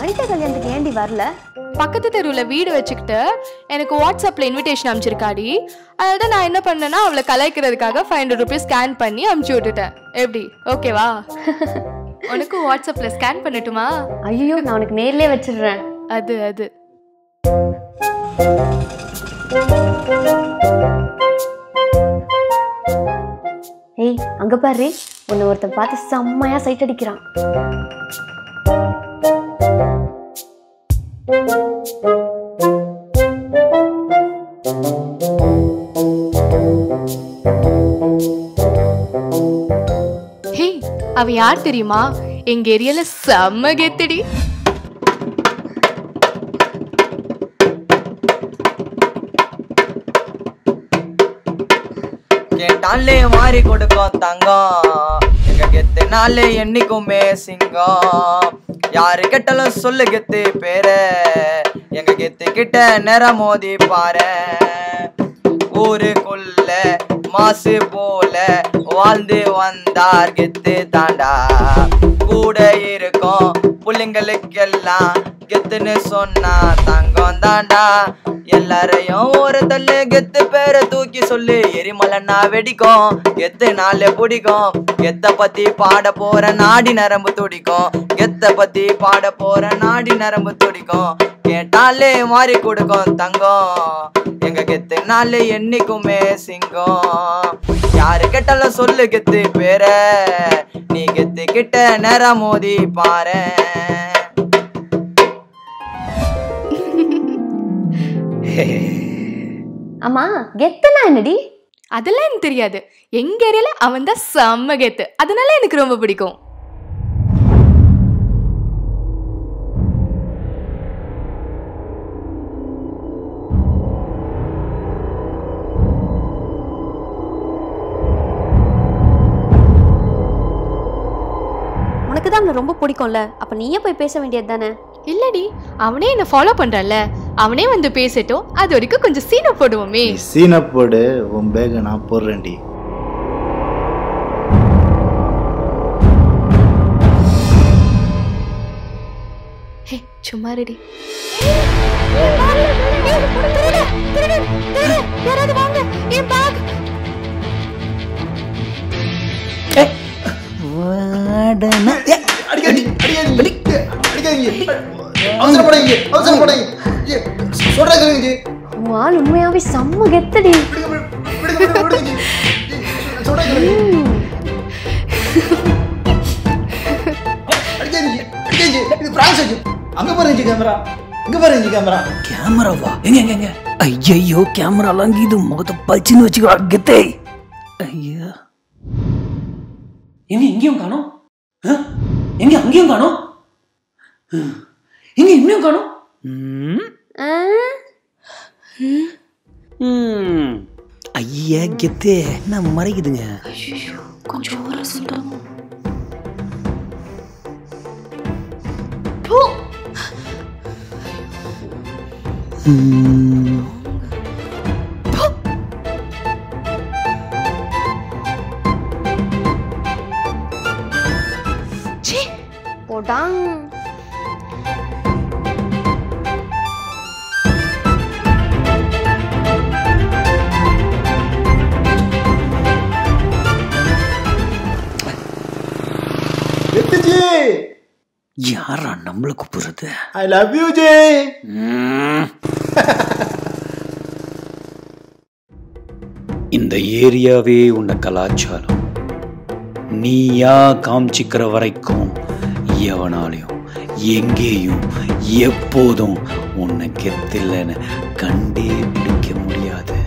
அனிதா கல்யாணத்துக்கு ஏண்டி வரல பக்கத்து தெருவில் வீடு வச்சுக்கிட்டு எனக்கு வாட்ஸ்அப்பில் இன்விடேஷன் அனுப்பிச்சிருக்காடி அதான் நான் என்ன பண்ணேன்னா அவளை கலாய்க்கிறதுக்காக ஃபைவ் ஹண்ட்ரட் ருபீஸ் ஸ்கேன் பண்ணி அனுப்பிச்சி விட்டுட்டேன் எப்படி ஓகேவா உனக்கும் வாட்ஸ்அப்பில் ஸ்கேன் பண்ணட்டுமா ஐயோ நான் உனக்கு நேர்லயே வச்சிடுறேன் அது அது ஏய் அங்க பாரு உன்னை ஒருத்தன் பார்த்து செம்மையா சைட் அடிக்கிறான் ஹே அவ யார் தெரியுமா எங்க ஏரியால செம்ம கெத்தடி கேட்டாலே மாறி கொடுக்கும் தங்கம் எங்க கெத்துனாலே என்னைக்குமே சிங்கம் யாரு கேட்டாலும் சொல்லு கெத்து பேரு எங்க கெத்து கிட்ட நேரம் மோதி பாரு ஊருக்குள்ள மாசு போல வாழ்ந்து வந்தார் கெத்து தாண்டா கூட இருக்கும் புள்ளைங்களுக்கெல்லாம் கெத்துன்னு சொன்னா தங்கம் தாண்டா எல்லாரையும் ஒரு தள்ளு கெத்து பேரை தூக்கி சொல்லு எரிமலைன்னா வெடிக்கும் கெத்து நாளே பிடிக்கும் கெத்த பத்தி பாட போற நாடி நரம்பு துடிக்கும் கெத்த பத்தி பாட போற நாடி நரம்பு துடிக்கும் கேட்டாலே மாறி கொடுக்கும் தங்கம் எங்க கெத்து நாளே என்னைக்குமே சிங்கம் யாரு கேட்டாலும் சொல்லு கெத்து பேர நீ கெத்து கிட்ட நேரம் மோதி பாரு ஆமா கெத்துனா என்னடி அதெல்லாம் எனக்கு தெரியாது எங்க ஏரியால அவன் தான் செம்ம கெத்து அதனால எனக்கு ரொம்ப பிடிக்கும் உனக்கு தான் அவனை ரொம்ப பிடிக்கும்ல அப்ப நீயே போய் பேச வேண்டியது தானே இல்லடி அவனே என்ன ஃபாலோ பண்றான்ல அவனே வந்து பேசட்டும் அது வரைக்கும் கொஞ்சம் சீனை போடுவோமே நீ சீனை போடு உன் பேக நான் போடுறேன்டி ஹே சும்மா ரெடி யாராவது வாங்க என் பேக் அடிக்காதீங்க அடிக்காதீங்க அடிக்காதீங்க அவசரப்படாதீங்க அவசரப்படாதீங்க ஏ, சொல்றேன் கேளுங்க ஜி. உன் ஆள் உண்மையாவே செம்ம கெத்தடி விடுங்க, விடுங்க, விடுங்க, விடுங்க ஜி. ஜி, சொல்றேன் கேளுங்க. ம். அடிக்காதீங்க அடிக்காதீங்க இது பிரான்ஸ் வச்சு அங்க பாருங்க ஜி கேமரா இங்க பாருங்க ஜி கேமரா கேமராவா எங்க எங்க எங்க ஐயையோ கேமராலாம் இது முகத்தை பளிச்சுன்னு வச்சுக்கோ கெத்தே ஐயா எங்க எங்கேயும் காணோம் ஆ? எங்க அங்கேயும் காணோம் ஆ. எங்க இன்னும் காணோம் ம். ஆ? ம். ஐயா கெத்தே என்ன மறைக்குதுங்க ம். போடாங் எத்து ஜி யாரா நம்மள கூப்பிடுறது ஐ லவ் யூ ஜி ம். இந்த ஏரியாவே உன்னை கலாச்சாரம் நீயா காமிச்சிக்கிற வரைக்கும் எவனாலையும் எங்கேயும் எப்போதும் உன்னை கெத்தில்லைன்னு கண்டே பிடிக்க முடியாது